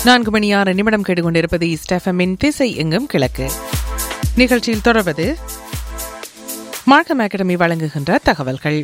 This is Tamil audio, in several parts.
நான்கு மணி ஆறு நிமிடம் கேட்டுக்கொண்டிருப்பது ஸ்டெஃபமின் திசை எங்கும் கிழக்கு நிகழ்ச்சியில் தொடர்வது மார்க்கம் அகாடமி வழங்குகின்ற தகவல்கள்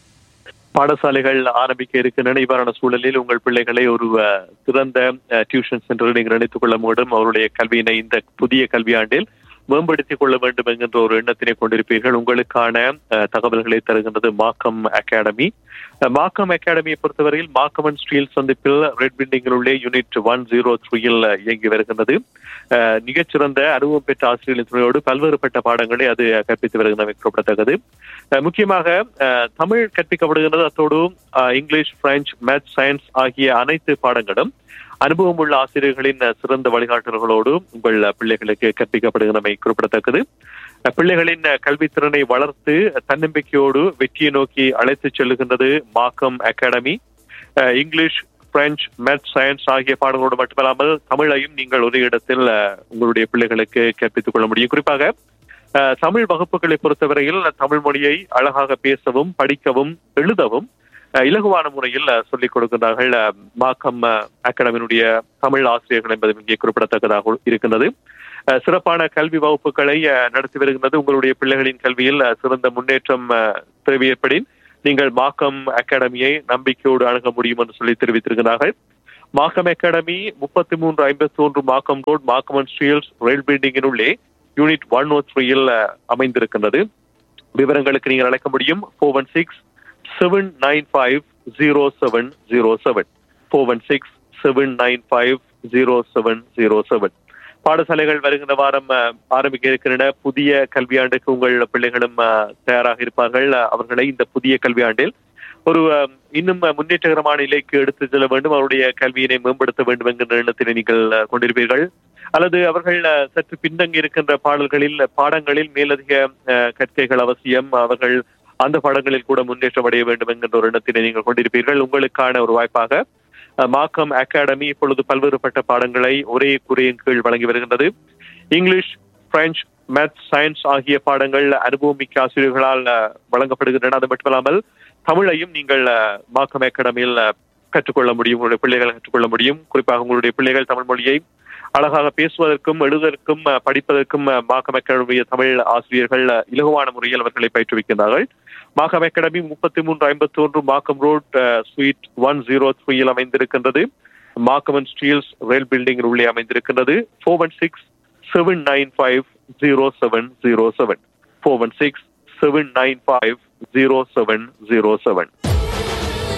பாடசாலைகள் ஆரம்பிக்க இருக்கின்றன இவ்வாறான சூழலில் உங்கள் பிள்ளைகளை ஒரு அஹ், சிறந்த டியூஷன் சென்டரில் நீங்கள் நினைத்துக் கொள்ள வேண்டும் அவருடைய கல்வியினை இந்த புதிய கல்வியாண்டில் மேம்படுத்திக் கொள்ள வேண்டும் என்கின்ற ஒரு எண்ணத்தினை கொண்டிருப்பீர்கள் உங்களுக்கான அஹ், தகவல்களை தருகின்றது மாக்கம் அகாடமி அஹ், மாக்கம் அகாடமியை பொறுத்தவரையில் மாக்கம் அண்ட் ஸ்டீல் சந்திப்பில் ரெட் பில்டிங்கில் உள்ள யூனிட் ஒன் ஜீரோ த்ரீயில் இயங்கி வருகின்றது அஹ், மிகச்சிறந்த அனுபவம் பெற்ற ஆசிரியர்களின் துணையோடு பல்வேறுபட்ட பாடங்களை அது கற்பித்து வருகின்றன குறிப்பிடத்தக்கது அஹ், முக்கியமாக அஹ், தமிழ் கற்பிக்கப்படுகின்றது அத்தோடு அஹ், இங்கிலீஷ் பிரெஞ்சு மேத்ஸ் சயின்ஸ் ஆகிய அனைத்து பாடங்களும் அனுபவம் உள்ள ஆசிரியர்களின் அஹ், சிறந்த வழிகாட்டுதல்களோடு உங்கள் அஹ், பிள்ளைகளுக்கு கற்பிக்கப்படுகின்றமை குறிப்பிடத்தக்கது அஹ், பிள்ளைகளின் அஹ், கல்வித்திறனை வளர்த்து தன்னம்பிக்கையோடு வெற்றியை நோக்கி அழைத்துச் செல்லுகின்றது மாக்கம் அகாடமி அஹ், இங்கிலீஷ் பிரெஞ்சு மேத்ஸ் சயின்ஸ் ஆகிய பாடங்களோடு மட்டுமல்லாமல் தமிழையும் நீங்கள் ஒரு இடத்தில் அஹ், உங்களுடைய பிள்ளைகளுக்கு கற்பித்துக் கொள்ள முடியும் குறிப்பாக அஹ், தமிழ் வகுப்புகளை பொறுத்தவரையில் தமிழ் மொழியை அழகாக பேசவும் படிக்கவும் எழுதவும் அஹ், இலகுவான முறையில் அஹ், சொல்லிக் கொடுக்கிறார்கள் அஹ், மாக்கம் அஹ், அகாடமியினுடைய தமிழ் ஆசிரியர்கள் என்பது இங்கே குறிப்பிடத்தக்கதாக இருக்கின்றது அஹ், சிறப்பான கல்வி வகுப்புகளை அஹ், நடத்தி வருகின்றது உங்களுடைய பிள்ளைகளின் கல்வியில் அஹ், சிறந்த முன்னேற்றம் அஹ், தேவை ஏற்படின் நீங்கள் மாக்கம் அகாடமியை நம்பிக்கையோடு அணுக முடியும் என்று சொல்லி தெரிவித்திருக்கிறார்கள் மாக்கம் அகாடமி முப்பத்தி மூன்று ஐம்பத்தி ஒன்று Markham road Markham and Steeles rail பில்டிங்கின் உள்ளே யூனிட் ஒன் ஓ த்ரீயில் அமைந்திருக்கின்றது விவரங்களுக்கு நீங்கள் அழைக்க முடியும் four one six seven nine five zero seven zero seven four one six seven nine five zero seven zero seven பாடசாலைகள் வருகின்ற வாரம் அஹ், ஆரம்பிக்க இருக்கின்றன புதிய கல்வியாண்டுக்கு உங்கள் பிள்ளைகளும் அஹ், தயாராக இருப்பார்கள் அஹ், அவர்களை இந்த புதிய கல்வியாண்டில் ஒரு அஹ், இன்னும் முன்னேற்றகரமான நிலைக்கு எடுத்து செல்ல வேண்டும் அவருடைய கல்வியினை மேம்படுத்த வேண்டும் என்கின்ற எண்ணத்தினை நீங்கள் அஹ், கொண்டிருப்பீர்கள் அல்லது அவர்கள் அஹ், சற்று பின்தங்கி இருக்கின்ற பாடல்களில் பாடங்களில் மேலதிக அஹ், கற்கைகள் அவசியம் அவர்கள் அந்த பாடங்களில் கூட முன்னேற்றம் அடைய வேண்டும் என்கின்ற ஒரு எண்ணத்தினை நீங்கள் கொண்டிருப்பீர்கள் உங்களுக்கான ஒரு வாய்ப்பாக அஹ், மாக்கம் அகாடமி இப்பொழுது பல்வேறுபட்ட பாடங்களை ஒரே குறையின் கீழ் வழங்கி வருகின்றது இங்கிலீஷ் பிரெஞ்சு மேத்ஸ் சயின்ஸ் ஆகிய பாடங்கள் அனுபவமிக்க ஆசிரியர்களால் அஹ், வழங்கப்படுகின்றன அது மட்டுமல்லாமல் தமிழையும் நீங்கள் அஹ், மாக்கம் அகாடமியில் அஹ், கற்றுக்கொள்ள முடியும் உங்களுடைய பிள்ளைகள் கற்றுக்கொள்ள முடியும் குறிப்பாக உங்களுடைய பிள்ளைகள் தமிழ் மொழியை அழகாக பேசுவதற்கும் எழுதுவதற்கும் அஹ், படிப்பதற்கும் அஹ், மாக்கம் அகாடமிய தமிழ் ஆசிரியர்கள் அஹ், இலகுவான முறையில் அவர்களை பயிற்றுவிக்கின்றார்கள் மாக்கம் அகாடமி முப்பத்தி மூன்று ஐம்பத்தி ஒன்று Markham road suite one zero த்ரீயில் அமைந்திருக்கின்றது Markham and Steeles rail building உள்ளே அமைந்திருக்கின்றது four one six seven nine five zero seven zero seven four one six seven nine five zero seven zero seven